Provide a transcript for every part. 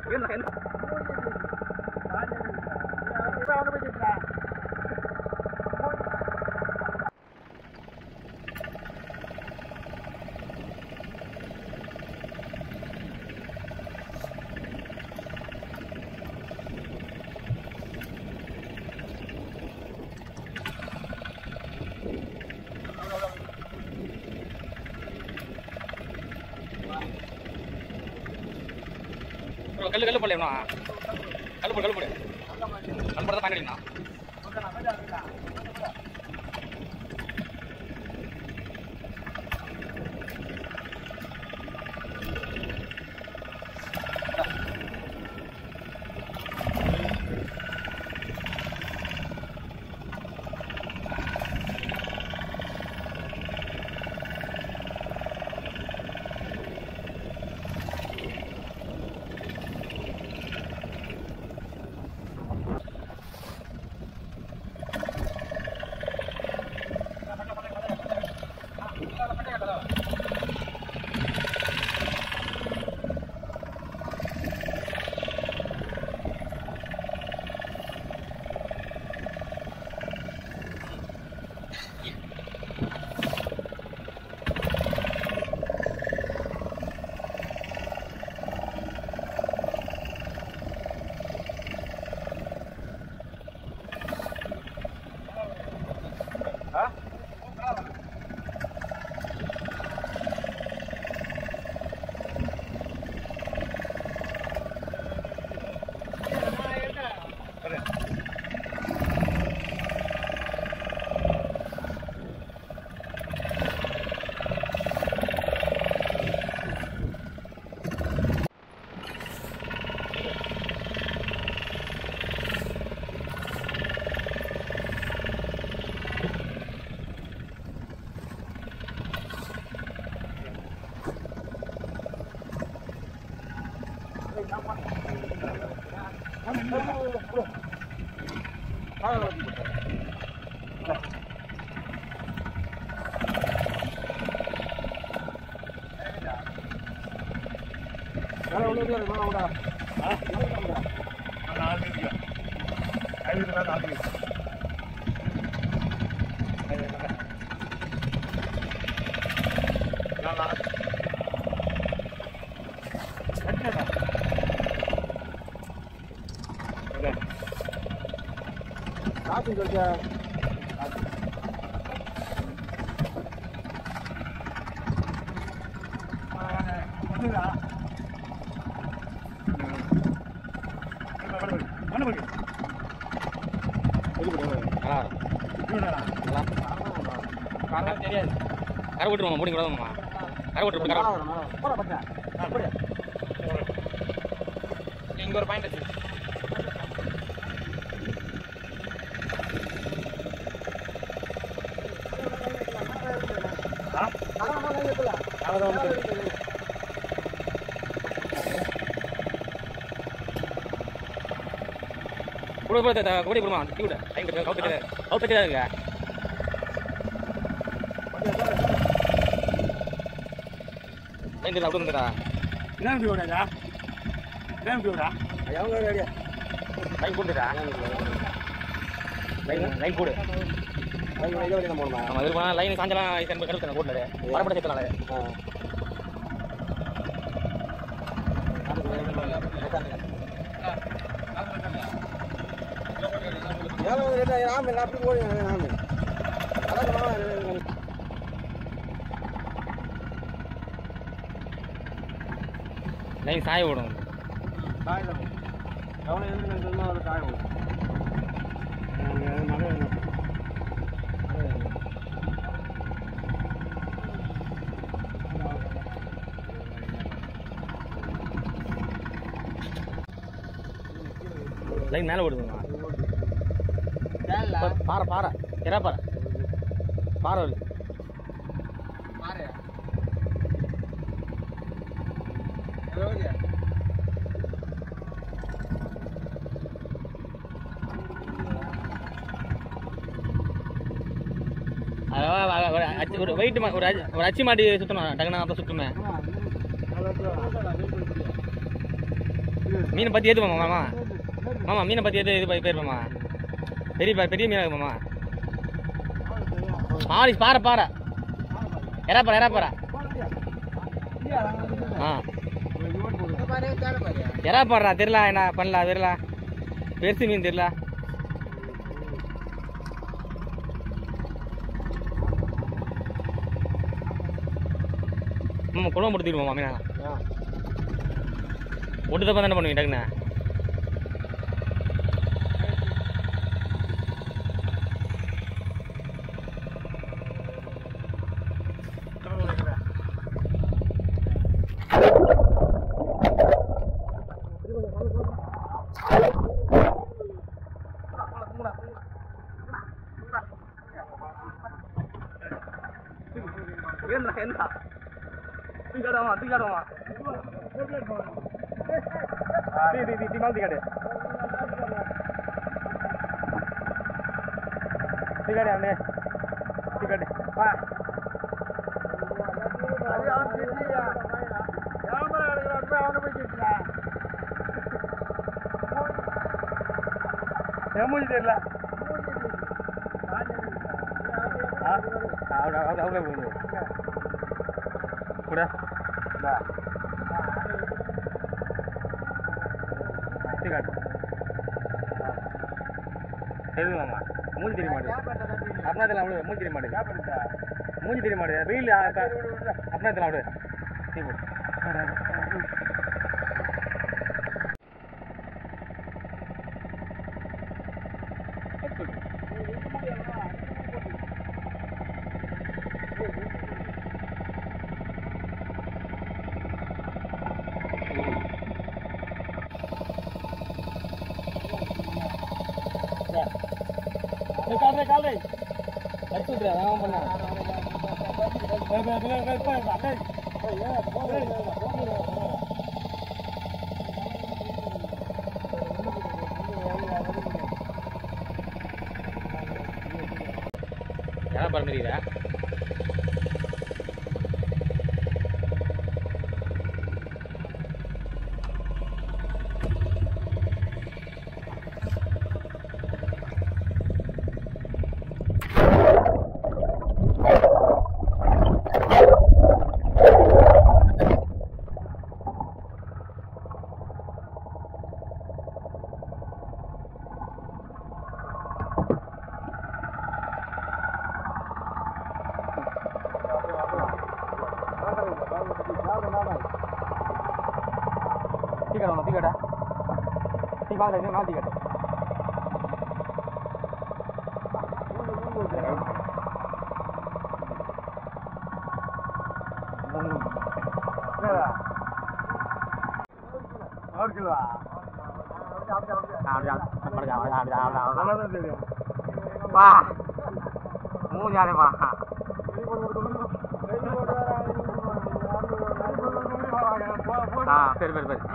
Bro கல்லு கல்லு போடலையா கல்லு போடு கல்லு போடு கல்லு போட தான் பயன்படுத்தினா தெரியாது கரை விட்டுருவோம் முடிங்க விடாதம்மா கரை விட்டு கரை இங்க ஒரு பாயிண்ட் வச்சு கூட கூட கூட போடுமா டீ விட டைம் கட்டு கவுத்து கட்டு கவுத்து கட்டாதுங்க டைம் கட்டு அப்படி வந்துடா லைன் போட்டுடா லைன் லைன் போடு நம்ம இது பண்ணா லைன் சாஞ்சலாம் ஐசன் கடல் போடல வரப்பட சேர்த்தலாம் லைன் சாய விடும் லைன் மேலே ஓடுதுமா பாறை பாறை எறா பாறை பாறை வருது அதான் ஒரு அச்சு- ஒரு வெயிட் ஒரு அச்சு- ஒரு அச்சு மாட்டி சுற்றணும் டக்குனா அப்போ சுற்றுமே மீனை பற்றி எது மாமா மாமா மாமா மீனை பற்றி எது இது பேர் மாமா பெரிய பா- பெரிய மீனா இருக்கு மாமா மாடி பாறை பாறை எறா பாறை எறா பாறை ஆ எறா பாடுறா தெரியல என்ன பண்ணலாம் தெரியல பெருசு மீன் தெரியல ஆமாம் குழம்பு எடுத்துக்கிடுவோம் மீனா ஒட்டு தப்பா தானே பண்ணுவீங்க டக்குன்னு ఏంద్రా ఏంద్రా దిగడమా దిగడమా ది ది ది దిమాల్ దిగడే దిగడే అన్నే దిగడే వా ఏమూజి తెరలా അവിടെ അവിടെ അവിടെ പോകുന്നു ഇവിടെ ഇതാ காட்டு எது மாமா மூஞ்சி தெரிய மாட்டேது அப்படின்னா அவளு மூஞ்சி தெரிய மாட்டேது மூஞ்சி தெரிய மாட்டேது வெயில் அப்படின்னா அவளு டீ போடு கால் கால் அடிச்சு விட்றா அவன் பண்ண யாரா பறந்துறீரா Tiga dong, tiga dah. Tiga ada ini, mal tiga dah. Wah, mau nyari mah. Ah, பெரு பெரு பெரு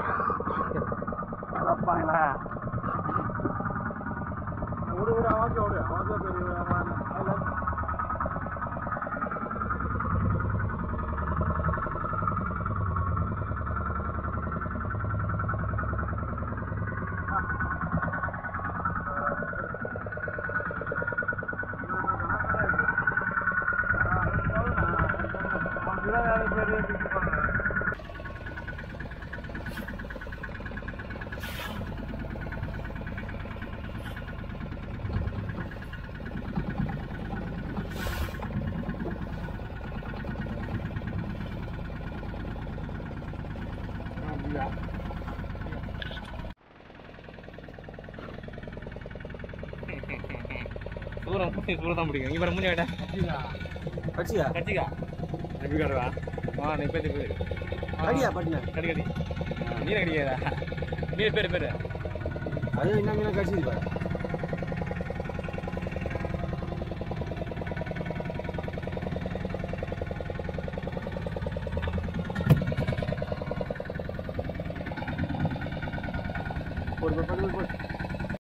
சூரம் பூசி சூரம் தான் பிடிக்கும் இவரை மூஞ்சி வேண்டாம் கட்சியா கட்சிக்கா எப்படி காட்டுவா ஆ நீ பேசி பேரு கடியா பட்டின கடி கடி நீர் கடிக்காதா நீர் பேரு பேரு அது என்ன மீன் கட்சி பாரு போடு போடு போடு போடு